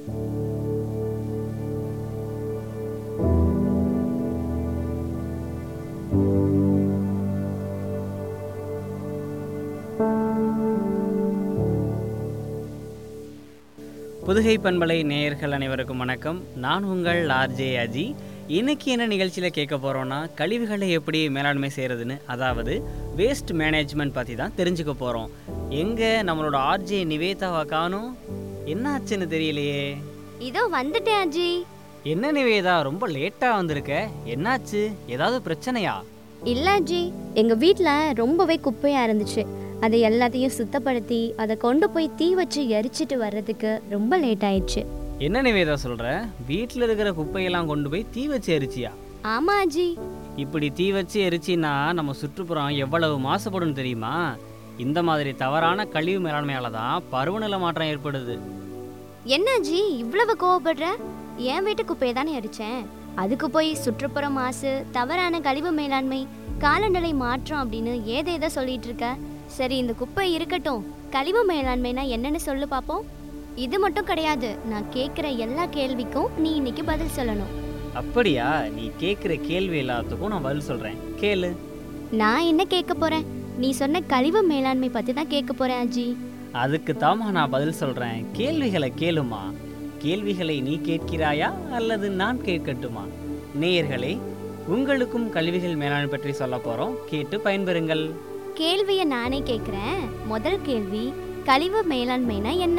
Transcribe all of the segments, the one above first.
புதுகை பண்பலை நேயர்கள் அனைவருக்கும் வணக்கம் நான் உங்கள் ஆர்ஜே அஜி இன்னைக்கு என்ன நிகழ்ச்சியில் கேட்க போகிறோன்னா கழிவுகளை எப்படி மேலாண்மை செய்கிறதுன்னு அதாவது வேஸ்ட் மேனேஜ்மெண்ட் பற்றி தான் தெரிஞ்சுக்க போகிறோம் எங்கே நம்மளோட ஆர்ஜே நிவேதாவை காணும் என்ன ஆச்சுன்னு தெரியலையே இதோ வந்துட்டேன் அஜி என்ன நிவேதா ரொம்ப லேட்டாக வந்திருக்க என்னாச்சு ஏதாவது பிரச்சனையா இல்ல அஜி எங்க வீட்ல ரொம்பவே குப்பையா இருந்துச்சு அதை எல்லாத்தையும் சுத்தப்படுத்தி அதை கொண்டு போய் தீ வச்சு எரிச்சிட்டு வர்றதுக்கு ரொம்ப லேட் ஆயிடுச்சு என்ன நிவேதா சொல்கிற வீட்டில் இருக்கிற குப்பையெல்லாம் கொண்டு போய் தீ வச்சு எரிச்சியா ஆமா அஜி இப்படி தீ வச்சு எரிச்சின்னா நம்ம சுற்றுப்புறம் எவ்வளவு மாசுபடும் தெரியுமா இந்த மாதிரி தவறான கழிவு மேலாண்மையால தான் பருவநிலை மாற்றம் ஏற்படுது என்ன அஜி இவ்வளவு கோவப்படுற என் வீட்டு குப்பையை தானே எரிச்சேன் அதுக்கு போய் சுற்றுப்புற மாசு தவறான கழிவு மேலாண்மை காலநிலை மாற்றம் அப்படின்னு ஏதேதோ சொல்லிட்டு இருக்க சரி இந்த குப்பை இருக்கட்டும் கழிவு மேலாண்மைனா என்னன்னு சொல்லு பாப்போம் இது மட்டும் கிடையாது நான் கேட்குற எல்லா கேள்விக்கும் நீ இன்னைக்கு பதில் சொல்லணும் அப்படியா நீ கேட்குற கேள்வி எல்லாத்துக்கும் நான் பதில் சொல்கிறேன் கேளு நான் என்ன கேட்க போறேன் நீ சொன்ன கழிவு மேலாண்மை பத்தி தான் கேட்க போறேன் அஜி அதுக்கு தாமா நான் பதில் சொல்கிறேன் கேள்விகளை கேளுமா கேள்விகளை நீ கேட்கிறாயா அல்லது நான் கேட்கட்டுமா நேயர்களே உங்களுக்கும் கல்விகள் மேலாண்மை பற்றி சொல்ல போகிறோம் கேட்டு பயன்பெறுங்கள் கேள்வியை நானே கேட்குறேன் முதல் கேள்வி கழிவு மேலாண்மைனா என்ன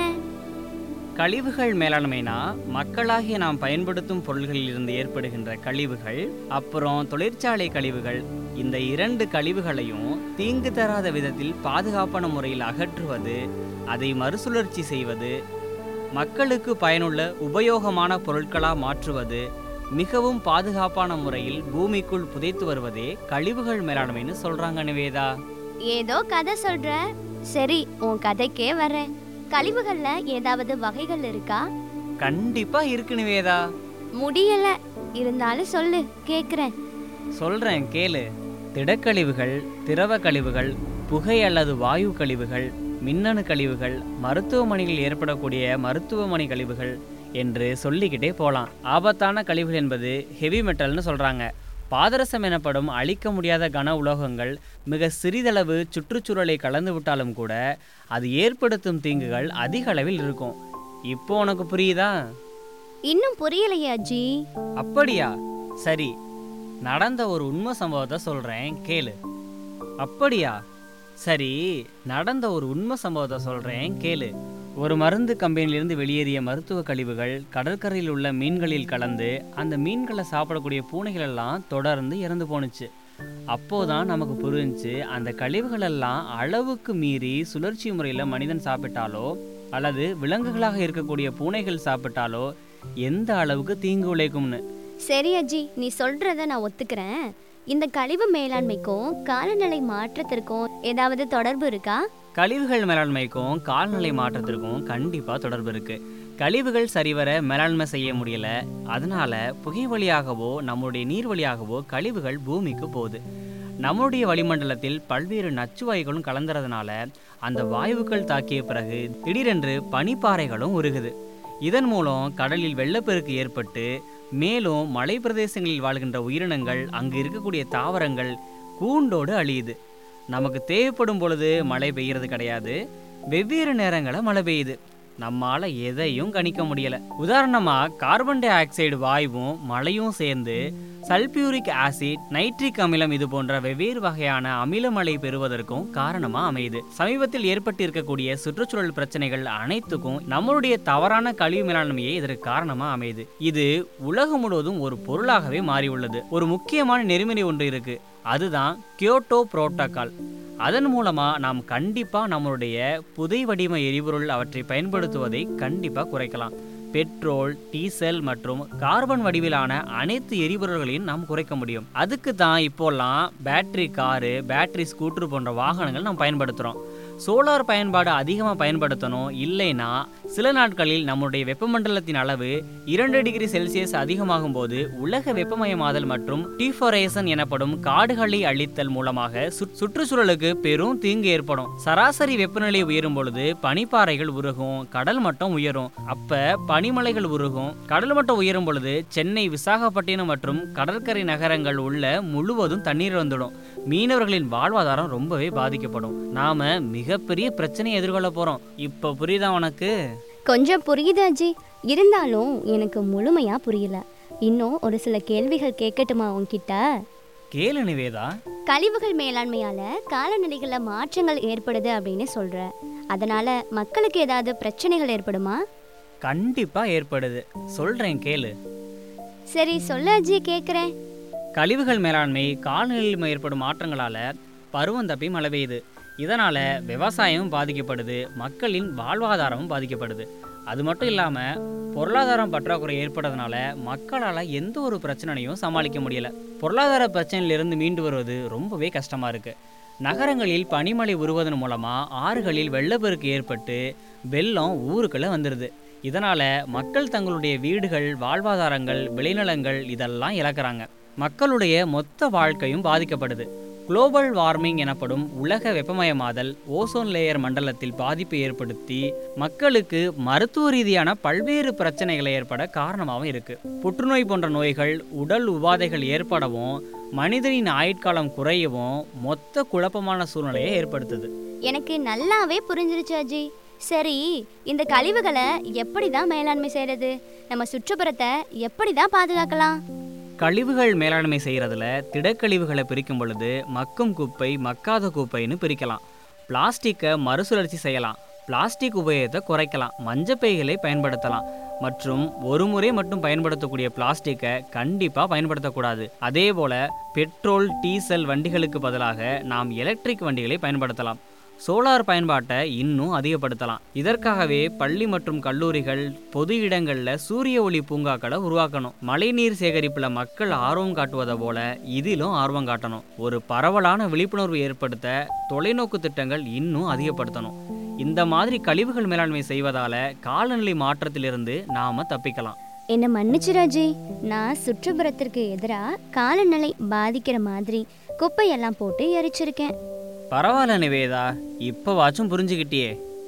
கழிவுகள் மேலாண்மைனா மக்களாகிய நாம் பயன்படுத்தும் பொருள்களில் இருந்து ஏற்படுகின்ற கழிவுகள் அப்புறம் தொழிற்சாலை கழிவுகள் இந்த இரண்டு கழிவுகளையும் தீங்கு தராத விதத்தில் பாதுகாப்பான முறையில் அகற்றுவது அதை மறுசுழற்சி செய்வது மக்களுக்கு பயனுள்ள உபயோகமான பொருட்களாக மாற்றுவது மிகவும் பாதுகாப்பான முறையில் பூமிக்குள் புதைத்து வருவதே கழிவுகள் மேலாண்மைன்னு சொல்றாங்க நிவேதா ஏதோ கதை சொல்ற சரி உன் கதைக்கே வரேன் கழிவுகள்ல ஏதாவது வகைகள் இருக்கா கண்டிப்பா இருக்கு நிவேதா முடியல இருந்தாலும் சொல்லு கேக்குறேன் சொல்றேன் கேளு திடக்கழிவுகள் திரவ கழிவுகள் புகை அல்லது வாயு கழிவுகள் மின்னணு கழிவுகள் மருத்துவமனையில் ஏற்படக்கூடிய மருத்துவமனை கழிவுகள் என்று சொல்லிக்கிட்டே போகலாம் ஆபத்தான கழிவுகள் என்பது ஹெவி மெட்டல்னு சொல்றாங்க பாதரசம் எனப்படும் அழிக்க முடியாத கன உலோகங்கள் மிக சிறிதளவு சுற்றுச்சூழலை கலந்து விட்டாலும் கூட அது ஏற்படுத்தும் தீங்குகள் அதிக அளவில் இருக்கும் இப்போ உனக்கு புரியுதா இன்னும் புரியலையே அஜி அப்படியா சரி நடந்த ஒரு உண்மை சம்பவத்தை சொல்றேன் கேளு அப்படியா சரி நடந்த ஒரு உண்மை சம்பவத்தை சொல்றேன் கேளு ஒரு மருந்து கம்பெனியிலிருந்து வெளியேறிய மருத்துவ கழிவுகள் கடற்கரையில் உள்ள மீன்களில் கலந்து அந்த மீன்களை சாப்பிடக்கூடிய பூனைகள் எல்லாம் தொடர்ந்து இறந்து போணுச்சு அப்போதான் நமக்கு புரிஞ்சுச்சு அந்த கழிவுகள் எல்லாம் அளவுக்கு மீறி சுழற்சி முறையில் மனிதன் சாப்பிட்டாலோ அல்லது விலங்குகளாக இருக்கக்கூடிய பூனைகள் சாப்பிட்டாலோ எந்த அளவுக்கு தீங்கு விளைக்கும்னு சரி அஜி நீ சொல்றத நான் ஒத்துக்கிறேன் இந்த கழிவு மேலாண்மைக்கும் காலநிலை மாற்றத்திற்கும் ஏதாவது தொடர்பு இருக்கா கழிவுகள் மேலாண்மைக்கும் கால்நிலை மாற்றத்திற்கும் கண்டிப்பாக தொடர்பு இருக்கு கழிவுகள் சரிவர மேலாண்மை செய்ய முடியல அதனால புகை வழியாகவோ நம்முடைய நீர் வழியாகவோ கழிவுகள் பூமிக்கு போகுது நம்முடைய வளிமண்டலத்தில் பல்வேறு நச்சுவாயுகளும் கலந்துறதுனால அந்த வாயுக்கள் தாக்கிய பிறகு திடீரென்று பனிப்பாறைகளும் உருகுது இதன் மூலம் கடலில் வெள்ளப்பெருக்கு ஏற்பட்டு மேலும் மலை பிரதேசங்களில் வாழ்கின்ற உயிரினங்கள் அங்கு இருக்கக்கூடிய தாவரங்கள் கூண்டோடு அழியுது நமக்கு தேவைப்படும் பொழுது மழை பெய்யறது கிடையாது வெவ்வேறு நேரங்களில் மழை பெய்யுது நம்மால எதையும் கணிக்க முடியல உதாரணமா கார்பன் டை ஆக்சைடு வாயுவும் மழையும் சேர்ந்து சல்பியூரிக் ஆசிட் நைட்ரிக் அமிலம் இது போன்ற வெவ்வேறு வகையான அமிலமழை பெறுவதற்கும் காரணமா அமையுது சமீபத்தில் ஏற்பட்டு இருக்கக்கூடிய சுற்றுச்சூழல் பிரச்சனைகள் அனைத்துக்கும் நம்மளுடைய தவறான கழிவு மேலாண்மையே இதற்கு காரணமா அமையுது இது உலகம் முழுவதும் ஒரு பொருளாகவே மாறியுள்ளது ஒரு முக்கியமான நெறிமுறை ஒன்று இருக்கு அதுதான் கியோட்டோ புரோட்டோகால் அதன் மூலமா நாம் கண்டிப்பா நம்மளுடைய புதை வடிவ எரிபொருள் அவற்றை பயன்படுத்துவதை கண்டிப்பா குறைக்கலாம் பெட்ரோல் டீசல் மற்றும் கார்பன் வடிவிலான அனைத்து எரிபொருள்களையும் நாம் குறைக்க முடியும் அதுக்கு தான் இப்போல்லாம் பேட்டரி காரு பேட்டரி ஸ்கூட்டர் போன்ற வாகனங்கள் நாம் பயன்படுத்துகிறோம் சோலார் பயன்பாடு அதிகமாக பயன்படுத்தணும் இல்லைன்னா சில நாட்களில் நம்முடைய வெப்பமண்டலத்தின் அளவு இரண்டு டிகிரி செல்சியஸ் அதிகமாகும் போது உலக வெப்பமயமாதல் மற்றும் டீஃபோரேசன் எனப்படும் காடுகளை அழித்தல் மூலமாக சுற்- சுற்றுச்சூழலுக்கு பெரும் தீங்கு ஏற்படும் சராசரி வெப்பநிலை உயரும் பொழுது பனிப்பாறைகள் உருகும் கடல் மட்டம் உயரும் அப்ப பனிமலைகள் உருகும் கடல் மட்டம் உயரும் பொழுது சென்னை விசாகப்பட்டினம் மற்றும் கடற்கரை நகரங்கள் உள்ள முழுவதும் தண்ணீர் வந்துடும் மீனவர்களின் வாழ்வாதாரம் ரொம்பவே பாதிக்கப்படும் நாம மிகப்பெரிய பிரச்சனையை எதிர்கொள்ள போறோம் இப்ப புரியுதா உனக்கு கொஞ்சம் புரியுது அஜி இருந்தாலும் எனக்கு முழுமையா புரியல இன்னும் ஒரு சில கேள்விகள் கேட்கட்டுமா உன்கிட்ட கேளு நிவேதா கழிவுகள் மேலாண்மையால காலநிலைகள்ல மாற்றங்கள் ஏற்படுது அப்படின்னு சொல்ற அதனால மக்களுக்கு ஏதாவது பிரச்சனைகள் ஏற்படுமா கண்டிப்பா ஏற்படுது சொல்றேன் கேளு சரி சொல்ல அஜி கேக்குறேன் கழிவுகள் மேலாண்மை காலநிலையில் ஏற்படும் மாற்றங்களால பருவம் தப்பி மழை பெய்யுது இதனால விவசாயமும் பாதிக்கப்படுது மக்களின் வாழ்வாதாரமும் பாதிக்கப்படுது அது மட்டும் இல்லாம பொருளாதாரம் பற்றாக்குறை ஏற்படுறதுனால மக்களால் எந்த ஒரு பிரச்சனையும் சமாளிக்க முடியல பொருளாதார பிரச்சனையிலிருந்து மீண்டு வருவது ரொம்பவே கஷ்டமா இருக்கு நகரங்களில் பனிமழை உருவதன் மூலமா ஆறுகளில் வெள்ளப்பெருக்கு ஏற்பட்டு வெள்ளம் ஊருக்குள்ள வந்துடுது இதனால மக்கள் தங்களுடைய வீடுகள் வாழ்வாதாரங்கள் விளைநிலங்கள் இதெல்லாம் இழக்கிறாங்க மக்களுடைய மொத்த வாழ்க்கையும் பாதிக்கப்படுது குளோபல் வார்மிங் எனப்படும் உலக வெப்பமயமாதல் ஓசோன் லேயர் மண்டலத்தில் பாதிப்பை ஏற்படுத்தி மக்களுக்கு மருத்துவ ரீதியான பல்வேறு பிரச்சனைகளை ஏற்பட காரணமாகவும் இருக்கு புற்றுநோய் போன்ற நோய்கள் உடல் உபாதைகள் ஏற்படவும் மனிதனின் ஆயுட்காலம் குறையவும் மொத்த குழப்பமான சூழ்நிலையை ஏற்படுத்துது எனக்கு நல்லாவே புரிஞ்சிருச்சு அஜி சரி இந்த கழிவுகளை எப்படி தான் மேலாண்மை செய்யறது நம்ம சுற்றுப்புறத்தை எப்படி தான் பாதுகாக்கலாம் கழிவுகள் மேலாண்மை செய்கிறதுல திடக்கழிவுகளை பிரிக்கும் பொழுது மக்கும் குப்பை மக்காத குப்பைன்னு பிரிக்கலாம் பிளாஸ்டிக்கை மறுசுழற்சி செய்யலாம் பிளாஸ்டிக் உபயோகத்தை குறைக்கலாம் மஞ்சப்பைகளை பயன்படுத்தலாம் மற்றும் ஒரு முறை மட்டும் பயன்படுத்தக்கூடிய பிளாஸ்டிக்கை கண்டிப்பாக பயன்படுத்தக்கூடாது அதே போல் பெட்ரோல் டீசல் வண்டிகளுக்கு பதிலாக நாம் எலக்ட்ரிக் வண்டிகளை பயன்படுத்தலாம் சோலார் பயன்பாட்டை இன்னும் அதிகப்படுத்தலாம் இதற்காகவே பள்ளி மற்றும் கல்லூரிகள் பொது இடங்களில் சூரிய ஒளி பூங்காக்களை உருவாக்கணும் மழைநீர் சேகரிப்பில் மக்கள் ஆர்வம் காட்டுவதை போல இதிலும் ஆர்வம் காட்டணும் ஒரு பரவலான விழிப்புணர்வு ஏற்படுத்த தொலைநோக்கு திட்டங்கள் இன்னும் அதிகப்படுத்தணும் இந்த மாதிரி கழிவுகள் மேலாண்மை செய்வதால காலநிலை மாற்றத்திலிருந்து நாம தப்பிக்கலாம் என்ன மன்னிச்சு ராஜி நான் சுற்றுப்புறத்திற்கு எதிராக காலநிலை பாதிக்கிற மாதிரி குப்பையெல்லாம் போட்டு எரிச்சிருக்கேன் பரவாயில்ல நிவேதா இப்போவாச்சும் புரிஞ்சுக்கிட்டியே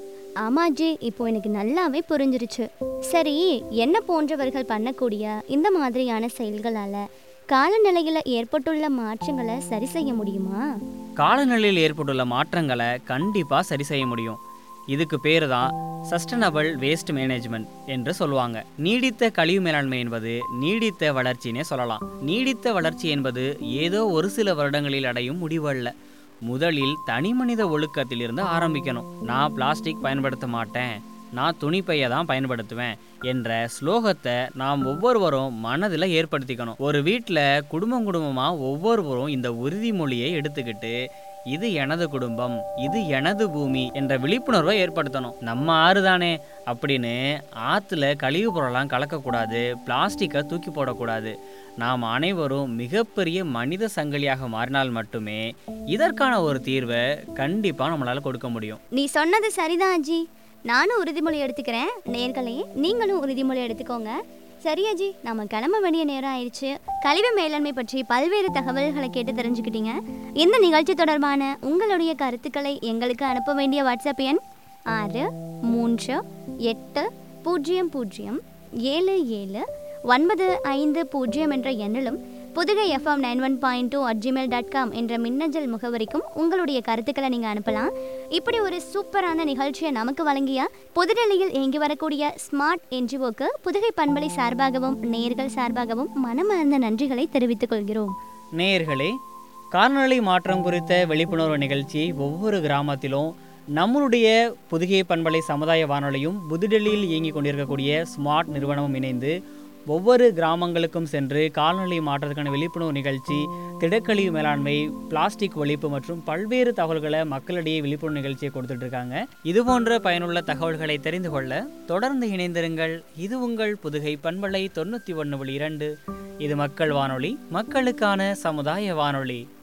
ஆமாஜி இப்போ எனக்கு நல்லாவே புரிஞ்சிருச்சு சரி என்ன போன்றவர்கள் பண்ணக்கூடிய இந்த மாதிரியான செயல்களால காலநிலையில ஏற்பட்டுள்ள மாற்றங்களை சரி செய்ய முடியுமா காலநிலையில் ஏற்பட்டுள்ள மாற்றங்களை கண்டிப்பாக சரி செய்ய முடியும் இதுக்கு பேர் தான் சஸ்டைனபிள் வேஸ்ட் மேனேஜ்மெண்ட் என்று சொல்லுவாங்க நீடித்த கழிவு மேலாண்மை என்பது நீடித்த வளர்ச்சினே சொல்லலாம் நீடித்த வளர்ச்சி என்பது ஏதோ ஒரு சில வருடங்களில் அடையும் முடிவு அல்ல முதலில் தனிமனித ஒழுக்கத்திலிருந்து ஆரம்பிக்கணும் நான் பிளாஸ்டிக் பயன்படுத்த மாட்டேன் நான் துணிப்பையை தான் பயன்படுத்துவேன் என்ற ஸ்லோகத்தை நாம் ஒவ்வொருவரும் மனதில் ஏற்படுத்திக்கணும் ஒரு வீட்டில் குடும்பம் குடும்பமாக ஒவ்வொருவரும் இந்த உறுதிமொழியை எடுத்துக்கிட்டு இது எனது குடும்பம் இது எனது பூமி என்ற விழிப்புணர்வை ஏற்படுத்தணும் நம்ம ஆறு தானே அப்படின்னு ஆற்றுல கழிவு பொருளெல்லாம் கலக்கக்கூடாது பிளாஸ்டிக்கை தூக்கி போடக்கூடாது நாம் அனைவரும் மிகப்பெரிய மனித சங்கிலியாக மாறினால் மட்டுமே இதற்கான ஒரு தீர்வை கண்டிப்பாக நம்மளால் கொடுக்க முடியும் நீ சொன்னது சரிதான் அஜி நானும் உறுதிமொழி எடுத்துக்கிறேன் நேர்களே நீங்களும் உறுதிமொழி எடுத்துக்கோங்க சரி அஜி நாம கிளம்ப வேண்டிய நேரம் ஆயிடுச்சு கழிவு மேலாண்மை பற்றி பல்வேறு தகவல்களை கேட்டு தெரிஞ்சுக்கிட்டீங்க இந்த நிகழ்ச்சி தொடர்பான உங்களுடைய கருத்துக்களை எங்களுக்கு அனுப்ப வேண்டிய வாட்ஸ்அப் எண் ஆறு மூன்று எட்டு பூஜ்ஜியம் பூஜ்ஜியம் ஏழு ஏழு ஒன்பது ஐந்து பூஜ்ஜியம் என்ற எண்ணிலும் Pudugai FM nine one point two at gmail dot com என்ற மின்னஞ்சல் முகவரிக்கும் உங்களுடைய கருத்துக்களை நீங்கள் அனுப்பலாம் இப்படி ஒரு சூப்பரான நிகழ்ச்சியை நமக்கு வழங்கிய புதுடெல்லியில் இயங்கி வரக்கூடிய ஸ்மார்ட் என்ஜிஓக்கு புதுகை பண்பலை சார்பாகவும் நேர்கள் சார்பாகவும் மனமார்ந்த நன்றிகளை தெரிவித்துக் கொள்கிறோம் நேயர்களே காலநிலை மாற்றம் குறித்த விழிப்புணர்வு நிகழ்ச்சியை ஒவ்வொரு கிராமத்திலும் நம்மளுடைய புதுகை பண்பலை சமுதாய வானொலியும் புதுடெல்லியில் இயங்கிக் கொண்டிருக்கக்கூடிய ஸ்மார்ட் நிறுவனமும் இணைந்து ஒவ்வொரு கிராமங்களுக்கும் சென்று காலநிலை மாற்றத்துக்கான விழிப்புணர்வு நிகழ்ச்சி திடக்கழிவு மேலாண்மை பிளாஸ்டிக் ஒழிப்பு மற்றும் பல்வேறு தகவல்களை மக்களிடையே விழிப்புணர்வு நிகழ்ச்சியை கொடுத்துட்டு இருக்காங்க இது போன்ற பயனுள்ள தகவல்களை தெரிந்து கொள்ள தொடர்ந்து இணைந்திருங்கள் இது உங்கள் புதுகை பண்பலை தொண்ணூற்றி ஒன்று இரண்டு இது மக்கள் வானொலி மக்களுக்கான சமுதாய வானொலி